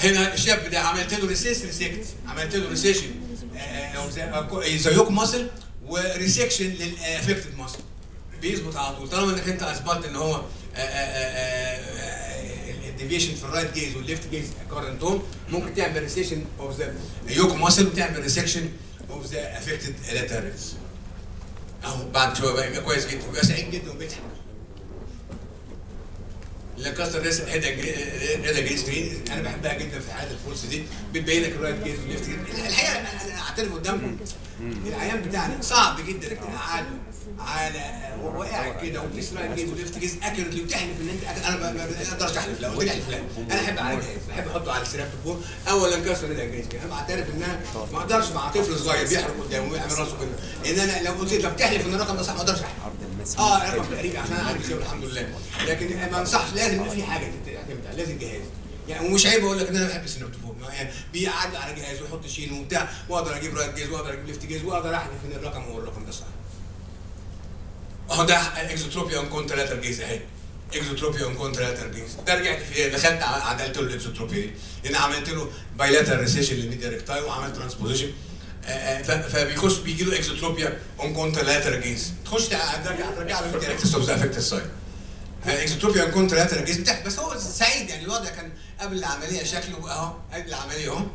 هنا الشاب ده عملت له ريسيس ريسكت عملت له ريسيشن زيوك ماسل وريسكشن للافكتد ماسل بيظبط على طول طالما انك انت اثبتت ان هو الديفيشن في الرايت جيز والليفت جيز كارنتوم ممكن تعمل ريسيشن اوف ذا يوك ماسل وتعمل ريسكشن اوف ذا افكتد لاترالز اهو بعد شويه بقى يبقى كويس جدا ويبقى سعيد جدا وبيضحك لانكاستر ريس هيدا جريس جرين انا بحبها جدا في حاله الفولس دي بتبين لك الرايت جيز والليفت جيز الحقيقه انا أنا اعترف قدامكم العيان بتاعنا صعب جدا انك تقعده على واقع كده وتقيس رايت جيز وليفت جيز اكيورتلي وتحلف ان انت أكل. انا ما ما- ما اقدرش احلف لا قلت لي احلف لا انا احب على جهاز بحب احطه على السراب فوق اول لانكاستر هيدا جريس انا بعترف ان انا ما اقدرش مع طفل صغير بيحرق قدامه ويعمل راسه كده ان انا لو قلت لك طب تحلف ان الرقم ده صح ما اقدرش احلف اه رقم تقريبا عشان انا عندي شغل الحمد لله لكن ما انصحش لازم يبقى في حاجه تعتمد عليها لازم جهاز يعني ومش عيب اقول لك ان انا بحب السينوبتوفون يعني بيقعد على جهاز ويحط شين وبتاع واقدر اجيب رايت جيز واقدر اجيب ليفت جيز واقدر احلف ان الرقم هو الرقم ده صح اهو ده اكزوتروبيا اون كونتراتر جيز اهي اكزوتروبيا اون كونتراتر جيز ده رجعت في دخلت ع- عدلت له الاكزوتروبيا دي لان عملت له بايلاتر ريسيشن للميديا ريكتاي وعملت ترانسبوزيشن فبيخش بيجي له اكزوتروبيا اون كونتراتر جيز تخش تع- ترجع ترجع له الميديا ريكتاس اوف ذا افكت سايد اكزوتروبيا اون كونتراتر جيز بتاعت بس هو سعيد يعني الوضع كان قبل العمليه شكله اهو قبل العمليه اهو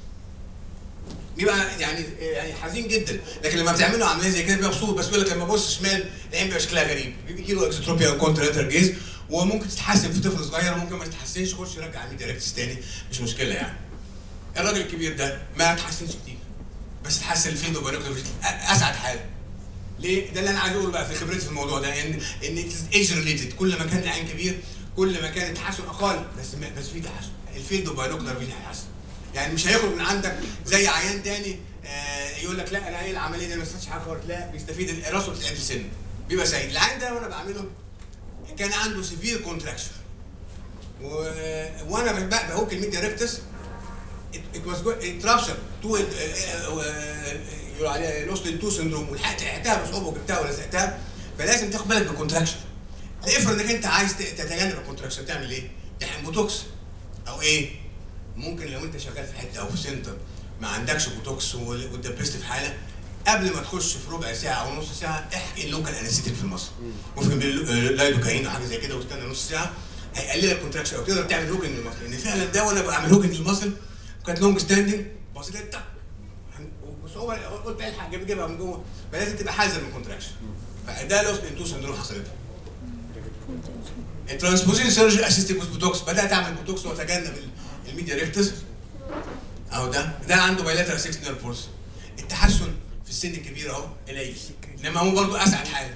بيبقى يعني يعني حزين جدا لكن لما بتعمل له عمليه زي كده بيبقى مبسوط بس يقول لك لما ابص شمال العين بيبقى شكلها غريب بيجي له اكزوتروبيا كونتراتر جيز وممكن تتحسن في طفل صغير وممكن ما تتحسنش خش رجع الميديا ريكتس تاني مش مشكله يعني الراجل الكبير ده ما تحسنش كتير بس تحسن الفيلد وبينوكلر اسعد حاله ليه؟ ده اللي انا عايز اقوله بقى في خبرتي في الموضوع ده ان ان ايج ريليتد كل ما كان العين كبير كل ما كان التحسن اقل بس ما بس في تحسن الفيلد وباينوكلر فيه تحسن يعني مش هيخرج من عندك زي عيان تاني آه يقول لك لا انا ايه العمليه دي أنا ما استفدتش حاجه خالص لا بيستفيد راسه بتتعدل سنه بيبقى سعيد العيان ده وانا بعمله كان عنده سيفير كونتراكشن و... وانا بقى بهوك الميديا ريكتس it, it was good it ruptured تو يقولوا عليها لوست تو سندروم ولحقتها بصعوبه وجبتها ولزقتها فلازم تاخد بالك من الكونتراكشن افرض انك انت عايز ت- تتجنب الكونتراكشن تعمل ايه؟ تحقن بوتوكس او ايه؟ ممكن لو انت شغال في حته او في سنتر ما عندكش بوتوكس وال- واتدبست في حاله قبل ما تخش في ربع ساعه او نص ساعه احقن لوكال انستيك في المصل ممكن لايدوكاين او حاجه زي كده واستنى نص ساعه هيقلل لك الكونتراكشن او تقدر تعمل هوكن للمصل لان فعلا ده وانا بعمل هوكن للمصل كانت لونج ستاندنج بصيت لقيت تك بس هو قلت الحق جيب جيبها من جوه فلازم تبقى حذر من الكونتراكشن فده لوست انتو سندروم حصلت لي. الترانسبوزين سيرجري اسيستد وذ بوتوكس بدات اعمل بوتوكس واتجنب ال- الميديا ريكتس اهو ده ده عنده بايلاترال 6 نير بولس التحسن في السن الكبير اهو قليل انما هو برضه اسعد حاله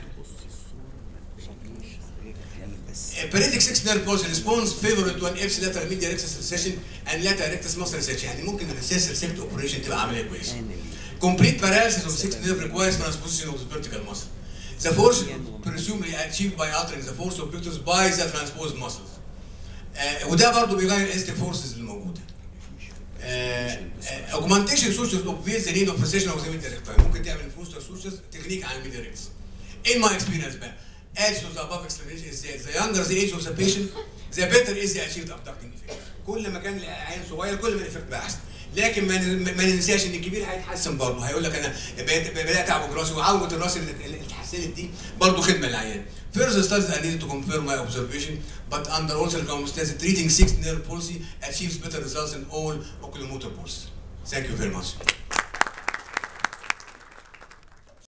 Paretic 6 nerve pulse response favorable to an Epsi lateral medial rectus recession and lateral rectus muscle recession يعني ممكن الريسيس ريسبت اوبريشن تبقى عمليه كويسه. Complete paralysis of 6 nerve requires transposition of the vertical muscle. The force presumably achieved by altering the force of pectus by the transposed muscles. آه وده برضه بيغير الاستيك فورسز اللي موجوده. augmentation sutures obviates the need of precision of the medial rectus. ممكن تعمل فوستر sutures تكنيك على الميديا rectus. In my experience بقى adds to the above explanation is that the younger the age of the patient the better is the achieved abducting effect. كل ما كان العيان صغير كل ما الايفكت بقى احسن. لكن ما ن- ما ننساش ان الكبير هيتحسن برضه هيقول لك انا بقيت- بدات اعوج راسي وعوجه الراس اللي اللي اتحسنت دي برضه خدمه للعيان. Further studies are needed to confirm my observation, but under all circumstances, treating sixth nerve palsy achieves better results in all oculomotor pulses. Thank you very much.